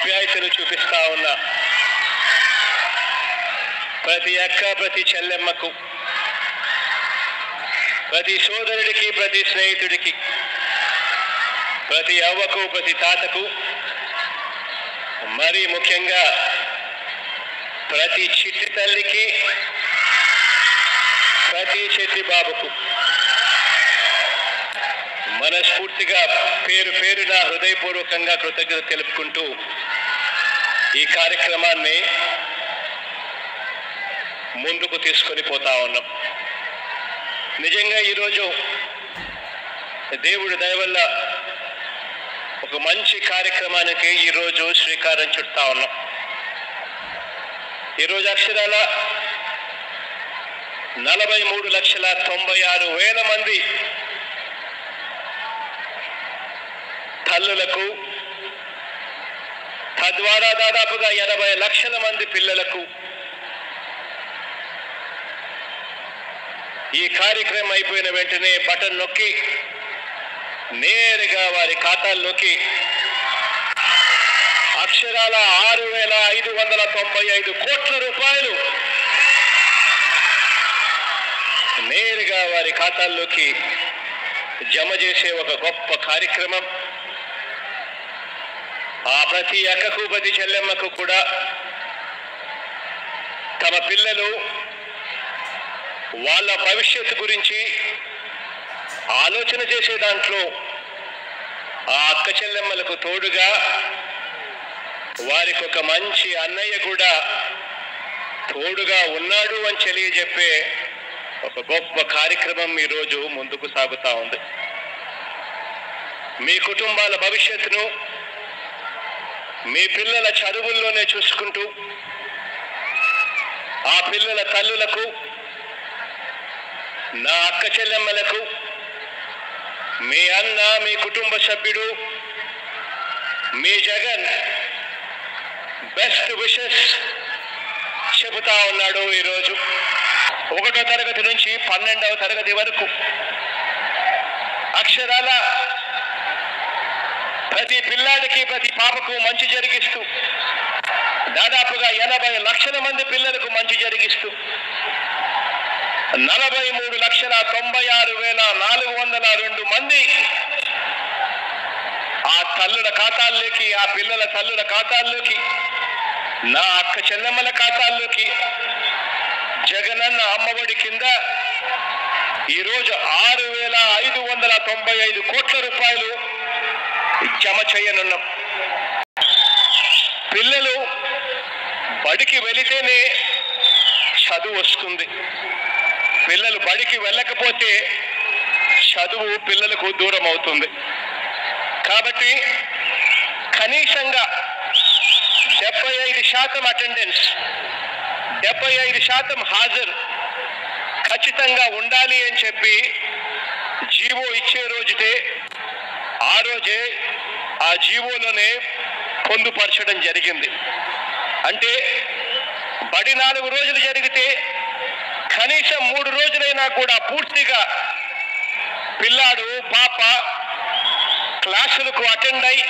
ఆప్యాయతను చూపిస్తా ఉన్న ప్రతి అక్క ప్రతి చెల్లెమ్మకు ప్రతి సోదరుడికి ప్రతి స్నేహితుడికి ప్రతి అవ్వకు ప్రతి తాతకు మరీ ముఖ్యంగా ప్రతి చిట్టి తల్లికి ప్రతి చెట్టి బాబుకు మనస్ఫూర్తిగా పేరు పేరున హృదయపూర్వకంగా కృతజ్ఞత తెలుపుకుంటూ ఈ కార్యక్రమాన్ని ముందుకు తీసుకొని పోతా ఉన్నాం నిజంగా ఈరోజు దేవుడి దయ వల్ల ఒక మంచి కార్యక్రమానికి ఈరోజు శ్రీకారం చుడతా ఉన్నాం ఈరోజు అక్షరాల నలభై మూడు లక్షల తొంభై ఆరు వేల మంది తల్లులకు తద్వారా దాదాపుగా ఎనభై లక్షల మంది పిల్లలకు ఈ కార్యక్రమం అయిపోయిన వెంటనే బటన్ నొక్కి నేరుగా వారి ఖాతాల్లోకి అక్షరాల ఆరు వేల ఐదు వందల తొంభై ఐదు కోట్ల రూపాయలు నేరుగా వారి ఖాతాల్లోకి జమ చేసే ఒక గొప్ప కార్యక్రమం ఆ ప్రతి అక్కకు ప్రతి చెల్లెమ్మకు కూడా తమ పిల్లలు వాళ్ళ భవిష్యత్తు గురించి ఆలోచన చేసే దాంట్లో ఆ అక్క చెల్లెమ్మలకు తోడుగా వారికి ఒక మంచి అన్నయ్య కూడా తోడుగా ఉన్నాడు అని తెలియజెప్పే ఒక గొప్ప కార్యక్రమం ఈరోజు ముందుకు సాగుతా ఉంది మీ కుటుంబాల భవిష్యత్తును మీ పిల్లల చదువుల్లోనే చూసుకుంటూ ఆ పిల్లల తల్లులకు నా అక్క చెల్లెమ్మలకు మీ అన్న మీ కుటుంబ సభ్యుడు మీ జగన్ బెస్ట్ విషెస్ చెబుతా ఉన్నాడు ఈరోజు ఒకటో తరగతి నుంచి పన్నెండవ తరగతి వరకు అక్షరాల ప్రతి పిల్లాడికి ప్రతి పాపకు మంచి జరిగిస్తూ దాదాపుగా ఎనభై లక్షల మంది పిల్లలకు మంచి జరిగిస్తూ నలభై మూడు లక్షల తొంభై ఆరు వేల నాలుగు వందల రెండు మంది ఆ తల్లుల ఖాతాల్లోకి ఆ పిల్లల తల్లుల ఖాతాల్లోకి నా అక్క చెల్లెమ్మల ఖాతాల్లోకి జగనన్న అమ్మఒడి కింద ఈరోజు ఆరు వేల ఐదు వందల తొంభై ఐదు కోట్ల రూపాయలు జమ చేయనున్నాం పిల్లలు బడికి వెళితేనే చదువు వస్తుంది పిల్లలు బడికి వెళ్ళకపోతే చదువు పిల్లలకు దూరం అవుతుంది కాబట్టి కనీసంగా డెబ్బై ఐదు శాతం అటెండెన్స్ డెబ్బై ఐదు శాతం హాజరు ఖచ్చితంగా ఉండాలి అని చెప్పి జీవో ఇచ్చే రోజుతే ఆ రోజే ఆ జీవోలోనే పొందుపరచడం జరిగింది అంటే బడి నాలుగు రోజులు జరిగితే కనీసం మూడు రోజులైనా కూడా పూర్తిగా పిల్లాడు పాప క్లాసులకు అటెండ్ అయి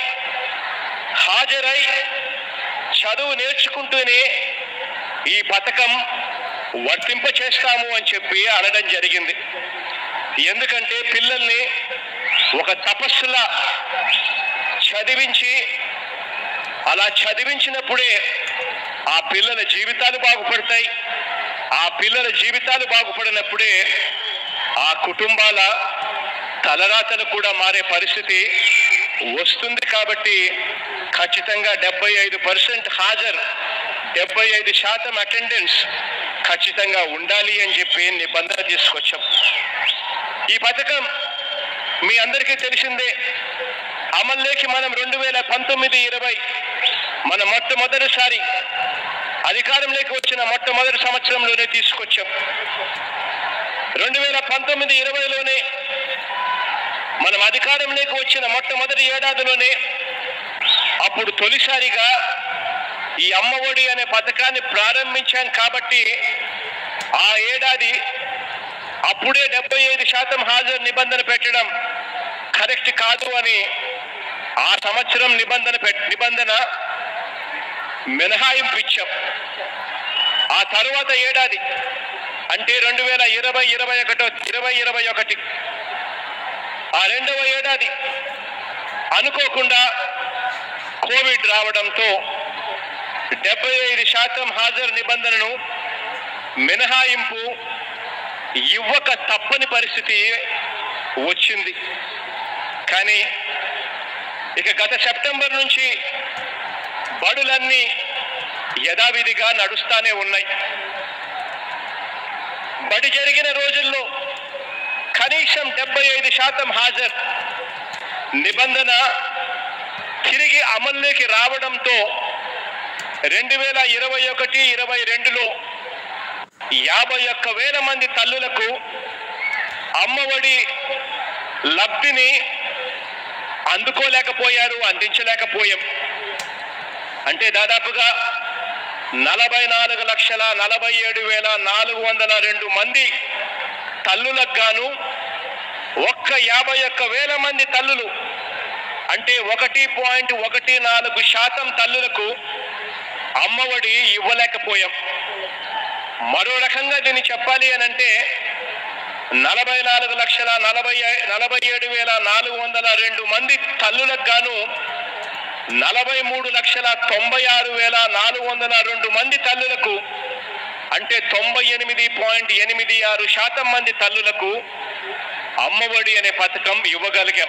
హాజరై చదువు నేర్చుకుంటూనే ఈ పథకం వర్తింప చేస్తాము అని చెప్పి అనడం జరిగింది ఎందుకంటే పిల్లల్ని ఒక తపస్సులా చదివించి అలా చదివించినప్పుడే ఆ పిల్లల జీవితాలు బాగుపడతాయి ఆ పిల్లల జీవితాలు బాగుపడినప్పుడే ఆ కుటుంబాల తలరాతలు కూడా మారే పరిస్థితి వస్తుంది కాబట్టి ఖచ్చితంగా డెబ్బై ఐదు పర్సెంట్ హాజరు డెబ్బై ఐదు శాతం అటెండెన్స్ ఖచ్చితంగా ఉండాలి అని చెప్పి నిబంధన తీసుకొచ్చాం ఈ పథకం మీ అందరికీ తెలిసిందే అమల్లోకి మనం రెండు వేల పంతొమ్మిది ఇరవై మన మొట్టమొదటిసారి అధికారంలోకి వచ్చిన మొట్టమొదటి సంవత్సరంలోనే తీసుకొచ్చాం రెండు వేల పంతొమ్మిది ఇరవైలోనే మనం అధికారంలోకి వచ్చిన మొట్టమొదటి ఏడాదిలోనే అప్పుడు తొలిసారిగా ఈ అమ్మఒడి అనే పథకాన్ని ప్రారంభించాం కాబట్టి ఆ ఏడాది అప్పుడే డెబ్బై ఐదు శాతం హాజరు నిబంధన పెట్టడం కరెక్ట్ కాదు అని ఆ సంవత్సరం నిబంధన పెట్ నిబంధన మినహాయింపు ఇచ్చాం ఆ తరువాత ఏడాది అంటే రెండు వేల ఇరవై ఇరవై ఒకటో ఇరవై ఇరవై ఒకటి ఆ రెండవ ఏడాది అనుకోకుండా కోవిడ్ రావడంతో డెబ్బై ఐదు శాతం హాజరు నిబంధనను మినహాయింపు ఇవ్వక తప్పని పరిస్థితి వచ్చింది కానీ ఇక గత సెప్టెంబర్ నుంచి బడులన్నీ యథావిధిగా నడుస్తానే ఉన్నాయి బడి జరిగిన రోజుల్లో కనీసం డెబ్బై ఐదు శాతం హాజరు నిబంధన తిరిగి అమల్లోకి రావడంతో రెండు వేల ఇరవై ఒకటి ఇరవై రెండులో యాభై ఒక్క వేల మంది తల్లులకు అమ్మఒడి లబ్ధిని అందుకోలేకపోయారు అందించలేకపోయాం అంటే దాదాపుగా నలభై నాలుగు లక్షల నలభై ఏడు వేల నాలుగు వందల రెండు మంది తల్లులకు గాను ఒక్క యాభై ఒక్క వేల మంది తల్లులు అంటే ఒకటి పాయింట్ ఒకటి నాలుగు శాతం తల్లులకు అమ్మఒడి ఇవ్వలేకపోయాం మరో రకంగా దీన్ని చెప్పాలి అని అంటే నలభై నాలుగు లక్షల నలభై ఐ- నలభై ఏడు వేల నాలుగు వందల రెండు మంది తల్లులకు గాను నలభై మూడు లక్షల తొంభై ఆరు వేల నాలుగు వందల రెండు మంది తల్లులకు అంటే తొంభై ఎనిమిది పాయింట్ ఎనిమిది ఆరు శాతం మంది తల్లులకు అమ్మఒడి అనే పథకం ఇవ్వగలిగాం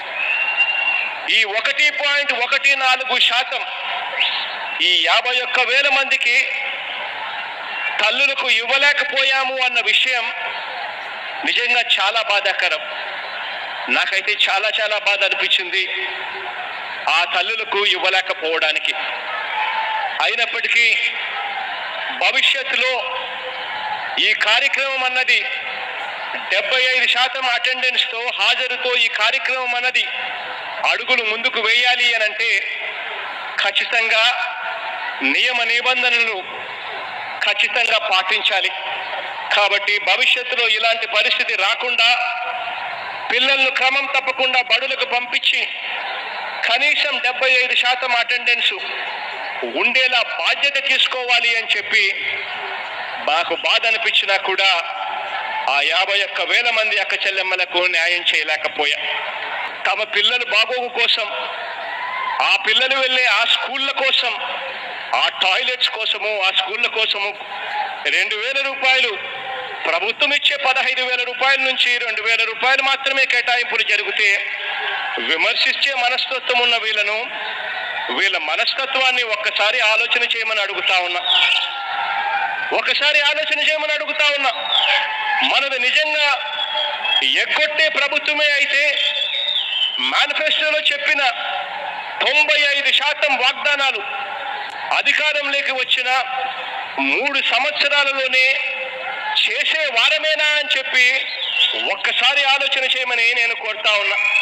ఈ ఒకటి పాయింట్ ఒకటి నాలుగు శాతం ఈ యాభై ఒక్క వేల మందికి తల్లులకు ఇవ్వలేకపోయాము అన్న విషయం నిజంగా చాలా బాధాకరం నాకైతే చాలా చాలా బాధ అనిపించింది ఆ తల్లులకు ఇవ్వలేకపోవడానికి అయినప్పటికీ భవిష్యత్తులో ఈ కార్యక్రమం అన్నది డెబ్బై ఐదు శాతం అటెండెన్స్తో హాజరుతో ఈ కార్యక్రమం అన్నది అడుగులు ముందుకు వేయాలి అని అంటే ఖచ్చితంగా నియమ నిబంధనలు ఖచ్చితంగా పాటించాలి కాబట్టి భవిష్యత్తులో ఇలాంటి పరిస్థితి రాకుండా పిల్లలను క్రమం తప్పకుండా బడులకు పంపించి కనీసం డెబ్బై ఐదు శాతం అటెండెన్స్ ఉండేలా బాధ్యత తీసుకోవాలి అని చెప్పి మాకు బాధ అనిపించినా కూడా ఆ యాభై ఒక్క వేల మంది అక్క చెల్లెమ్మలకు న్యాయం చేయలేకపోయా తమ పిల్లలు బాగోగు కోసం ఆ పిల్లలు వెళ్ళే ఆ స్కూళ్ళ కోసం ఆ టాయిలెట్స్ కోసము ఆ స్కూళ్ళ కోసము రెండు వేల రూపాయలు ప్రభుత్వం ఇచ్చే పదహైదు వేల రూపాయల నుంచి రెండు వేల రూపాయలు మాత్రమే కేటాయింపులు జరిగితే విమర్శించే మనస్తత్వం ఉన్న వీళ్ళను వీళ్ళ మనస్తత్వాన్ని ఒక్కసారి ఆలోచన చేయమని అడుగుతా ఉన్నా ఒకసారి ఆలోచన చేయమని అడుగుతా ఉన్నా మనది నిజంగా ఎగ్గొట్టే ప్రభుత్వమే అయితే మేనిఫెస్టోలో చెప్పిన తొంభై ఐదు శాతం వాగ్దానాలు అధికారంలోకి వచ్చిన మూడు సంవత్సరాలలోనే చేసే వారమేనా అని చెప్పి ఒక్కసారి ఆలోచన చేయమని నేను కోరుతా ఉన్నా